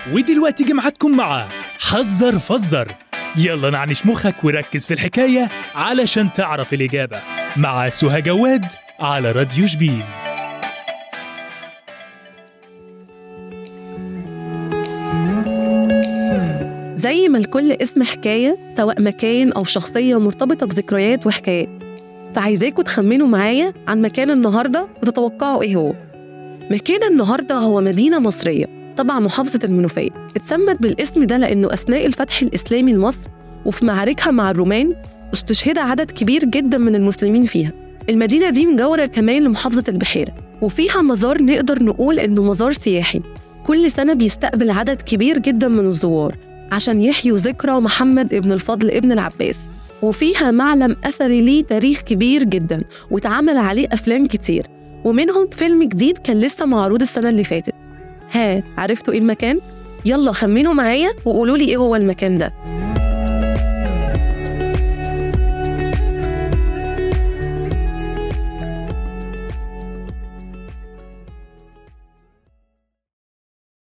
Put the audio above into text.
ودلوقتي جمعتكم مع حذر فزر يلا نعنش مخك وركز في الحكاية علشان تعرف الإجابة مع سهى جواد على راديو شبين زي ما الكل اسم حكاية سواء مكان أو شخصية مرتبطة بذكريات وحكايات فعايزاكم تخمنوا معايا عن مكان النهاردة وتتوقعوا إيه هو مكان النهاردة هو مدينة مصرية تبع محافظة المنوفية اتسمت بالاسم ده لأنه أثناء الفتح الإسلامي لمصر وفي معاركها مع الرومان استشهد عدد كبير جدا من المسلمين فيها المدينة دي مجاورة كمان لمحافظة البحيرة وفيها مزار نقدر نقول إنه مزار سياحي كل سنة بيستقبل عدد كبير جدا من الزوار عشان يحيوا ذكرى محمد ابن الفضل ابن العباس وفيها معلم أثري ليه تاريخ كبير جدا واتعمل عليه أفلام كتير ومنهم فيلم جديد كان لسه معروض السنة اللي فاتت ها عرفتوا إيه المكان؟ يلا خمنوا معايا وقولوا لي إيه هو المكان ده